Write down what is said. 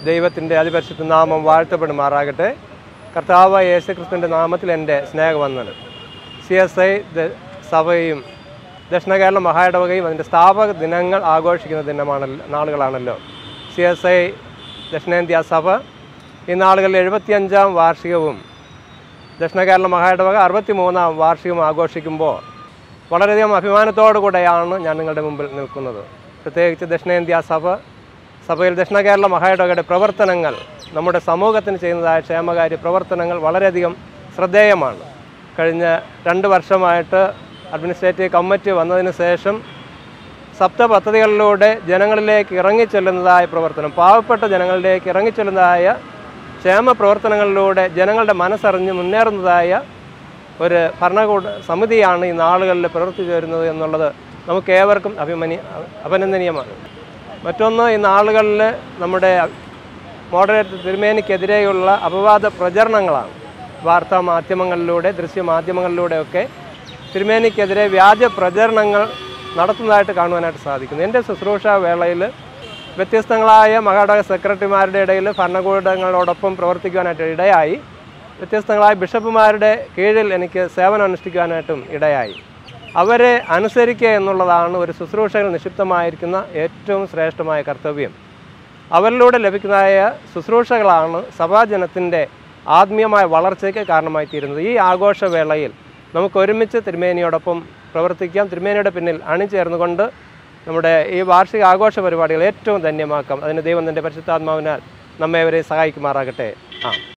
ദൈവത്തിൻ്റെ അതിപരിശുദ്ധ നാമം വാഴ്ത്തപ്പെടുമാറാകട്ടെ കർത്താവ് യേശു ക്രിസ്തുവിൻ്റെ നാമത്തിൽ എൻ്റെ സ്നേഹവന്ദനം സി എസ് ഐ സഭയും ദക്ഷിണ കേരള മഹായിടവകയും അതിൻ്റെ സ്ഥാപക ദിനങ്ങൾ ആഘോഷിക്കുന്ന ദിനമാണല്ലോ നാളുകളാണല്ലോ സി എസ് ഐ ദക്ഷിണേന്ത്യ സഭ ഈ നാളുകളിൽ എഴുപത്തിയഞ്ചാം വാർഷികവും ദക്ഷിണ കേരള മഹായിടവക അറുപത്തി മൂന്നാം വാർഷികം ആഘോഷിക്കുമ്പോൾ വളരെയധികം അഭിമാനത്തോടു കൂടെയാണ് ഞാൻ നിങ്ങളുടെ മുമ്പിൽ നിൽക്കുന്നത് പ്രത്യേകിച്ച് ദക്ഷിണേന്ത്യ സഭ സഭയിൽ ദക്ഷിണ കേരള മഹായിടവകയുടെ പ്രവർത്തനങ്ങൾ നമ്മുടെ സമൂഹത്തിന് ചെയ്യുന്നതായ ക്ഷേമകാര്യ പ്രവർത്തനങ്ങൾ വളരെയധികം ശ്രദ്ധേയമാണ് കഴിഞ്ഞ രണ്ട് വർഷമായിട്ട് അഡ്മിനിസ്ട്രേറ്റീവ് കമ്മിറ്റി വന്നതിന് ശേഷം സപ്ത പദ്ധതികളിലൂടെ ജനങ്ങളിലേക്ക് ഇറങ്ങിച്ചെല്ലുന്നതായ പ്രവർത്തനം പാവപ്പെട്ട ജനങ്ങളിലേക്ക് ഇറങ്ങിച്ചെല്ലുന്നതായ ക്ഷേമ പ്രവർത്തനങ്ങളിലൂടെ ജനങ്ങളുടെ മനസ്സറിഞ്ഞ് മുന്നേറുന്നതായ ഒരു ഭരണകൂട സമിതിയാണ് ഈ നാളുകളിൽ പ്രവർത്തിച്ചു വരുന്നത് എന്നുള്ളത് നമുക്ക് ഏവർക്കും അഭിമനി അഭിനന്ദനീയമാണ് മറ്റൊന്ന് ഈ നാളുകളിൽ നമ്മുടെ മോഡറേറ്റർ തിരുമേനിക്കെതിരെയുള്ള അപവാദ പ്രചരണങ്ങളാണ് വാർത്താ മാധ്യമങ്ങളിലൂടെ ദൃശ്യമാധ്യമങ്ങളിലൂടെയൊക്കെ തിരുമേനിക്കെതിരെ വ്യാജ പ്രചരണങ്ങൾ നടത്തുന്നതായിട്ട് കാണുവാനായിട്ട് സാധിക്കുന്നു എൻ്റെ ശുശ്രൂഷ വേളയിൽ വ്യത്യസ്തങ്ങളായ മഹാടക സെക്രട്ടറിമാരുടെ ഇടയിൽ ഭരണകൂടങ്ങളോടൊപ്പം പ്രവർത്തിക്കുവാനായിട്ട് ഇടയായി വ്യത്യസ്തങ്ങളായ ബിഷപ്പുമാരുടെ കീഴിൽ എനിക്ക് സേവനം അനുഷ്ഠിക്കുവാനായിട്ടും ഇടയായി അവരെ അനുസരിക്കുക എന്നുള്ളതാണ് ഒരു ശുശ്രൂഷകൾ നിക്ഷിപ്തമായിരിക്കുന്ന ഏറ്റവും ശ്രേഷ്ഠമായ കർത്തവ്യം അവരിലൂടെ ലഭിക്കുന്നതായ ശുശ്രൂഷകളാണ് സഭാജനത്തിൻ്റെ ആത്മീയമായ വളർച്ചയ്ക്ക് കാരണമായി തീരുന്നത് ഈ ആഘോഷവേളയിൽ നമുക്ക് ഒരുമിച്ച് തിരുമേനിയോടൊപ്പം പ്രവർത്തിക്കാം തിരുമേനിയുടെ പിന്നിൽ അണിചേർന്നുകൊണ്ട് നമ്മുടെ ഈ വാർഷിക ആഘോഷ പരിപാടികൾ ഏറ്റവും ധന്യമാക്കാം അതിന് ദൈവം തൻ്റെ പരിശുദ്ധാത്മാവിനാൽ നമ്മെ അവരെ സഹായിക്കുമാറാകട്ടെ ആ